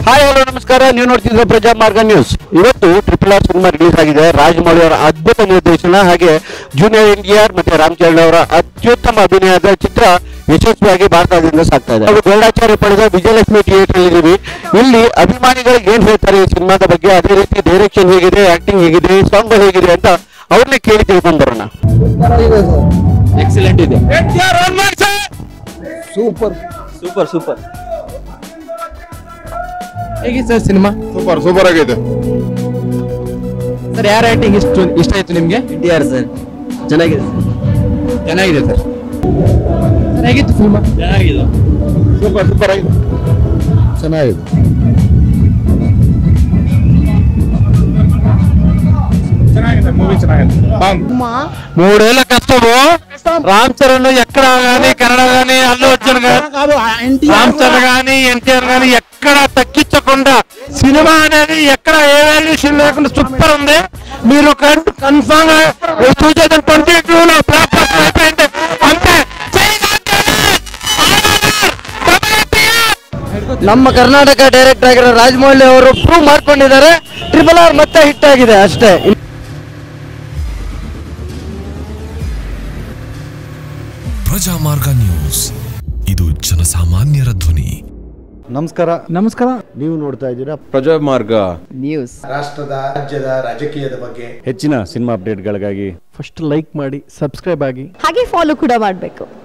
hi hello ನಮಸ್ಕಾರ ನೀವು ನೋಡ್ತಿದ್ರೆ ಪ್ರಜಾ ಮಾರ್ಗ ನ್ಯೂಸ್ ಇವತ್ತು ಟ್ರಿಪಲ್ ಆರ್ ಸಿನಿಮಾ ರಿಲೀಸ್ ಆಗಿದೆ ರಾಜಮೌಳಿ ಅವರ ಅದ್ಭುತ ನಿರ್ದೇಶನ ಹಾಗೆ ಜೂನಿಯರ್ ಎನ್ಟಿಆರ್ ಮತ್ತೆ ರಾಮ್ ಚರಣ್ ಅವರ ಅತ್ಯುತ್ತಮ ಅಭಿನಯದ ಚಿತ್ರ ಯಶಸ್ವಿಯಾಗಿ ಭಾರತದಿಂದ ಸಾಗ್ತಾ ಇದೆ ನಾವು ಗರುಡಾಚಾರ್ಯ ಪಡೆದ ವಿಜಯಲಕ್ಷ್ಮಿ ಥಿಯೇಟರ್ ಇದ್ದೀವಿ ಇಲ್ಲಿ ಅಭಿಮಾನಿಗಳಿಗೆ ಏನ್ ಹೇಳ್ತಾರೆ ಈ ಸಿನಿಮಾದ ಬಗ್ಗೆ ಅದೇ ರೀತಿ ಡೈರೆಕ್ಷನ್ ಹೇಗಿದೆ ಆಕ್ಟಿಂಗ್ ಹೇಗಿದೆ ಸಾಂಗ್ ಹೇಗಿದೆ ಅಂತ ಅವ್ರನ್ನೇ ಕೇಳಿ ತಿಳ್ಕೊಂಡ್ ಬರೋಣ ಎಕ್ಸಲೆಂಟ್ ಇದೆ ಸೂಪರ್ ಸೂಪರ್ ಸೂಪರ್ ಹೇಗಿದೆ ಸರ್ ಸಿನಿಮಾ ಸೂಪರ್ ಸೂಪರ್ ಆಗೈತೆ ಸರ್ ಯಾರ ಆಕ್ಟಿಂಗ್ ಇಷ್ಟು ಇಷ್ಟ ಆಯ್ತು ನಿಮ್ಗೆ ಇಂಡಿಯಾರ್ ಸರ್ ಚೆನ್ನಾಗಿದೆ ಚೆನ್ನಾಗಿದೆ ಸರ್ ಸರ್ ಹೇಗಿತ್ತು ಸಿನಿಮಾ ಚೆನ್ನಾಗಿದೆ ಸೂಪರ್ ಸೂಪರ್ ಆಗಿದೆ ಚೆನ್ನಾಗಿದೆ ಚೆನ್ನಾಗಿದೆ ಮೂವಿ ಚೆನ್ನಾಗಿದೆ మూడేళ్ల కష్టము రామ్ చరణ్ ఎక్కడ గానీ కన్నడ గానీ అల్లు అర్జున్ గానీ రామ్ చరణ్ గానీ ఎన్టీఆర్ గానీ ఎక్కడ తగ్గించకుండా సినిమా అనేది ఎక్కడ ఏ వాల్యూషన్ లేకుండా సూపర్ ఉంది మీరు కన్ఫామ్ గా టూ థౌజండ్ ట్వంటీ టూ లో బ్లాక్ బస్టర్ అయిపోయింది అంతే జై ನಮ್ಮ ಕರ್ನಾಟಕ ಡೈರೆಕ್ಟರ್ ಆಗಿರೋ ರಾಜಮೌಳಿ ಅವರು ಪ್ರೂವ್ ಮಾಡ್ಕೊಂಡಿದ್ದಾರೆ ಟ್ರಿಪಲ್ ಆರ್ ಮತ್ತೆ ಹಿಟ್ ಆಗಿದೆ ಅಷ್ಟೇ ಪ್ರಜಾಮಾರ್ಗ ನ್ಯೂಸ್ ಇದು ಜನಸಾಮಾನ್ಯರ ಧ್ವನಿ ನಮಸ್ಕಾರ ನಮಸ್ಕಾರ ನೀವು ನೋಡ್ತಾ ಇದ್ದೀರಾ ಪ್ರಜಾ ಮಾರ್ಗ ನ್ಯೂಸ್ ರಾಷ್ಟ್ರದ ರಾಜ್ಯದ ರಾಜಕೀಯದ ಬಗ್ಗೆ ಹೆಚ್ಚಿನ ಸಿನಿಮಾ ಅಪ್ಡೇಟ್ಗಳಿಗಾಗಿ ಫಸ್ಟ್ ಲೈಕ್ ಮಾಡಿ ಸಬ್ಸ್ಕ್ರೈಬ್ ಆಗಿ ಹಾಗೆ ಫಾಲೋ ಕೂಡ ಮಾಡಬೇಕು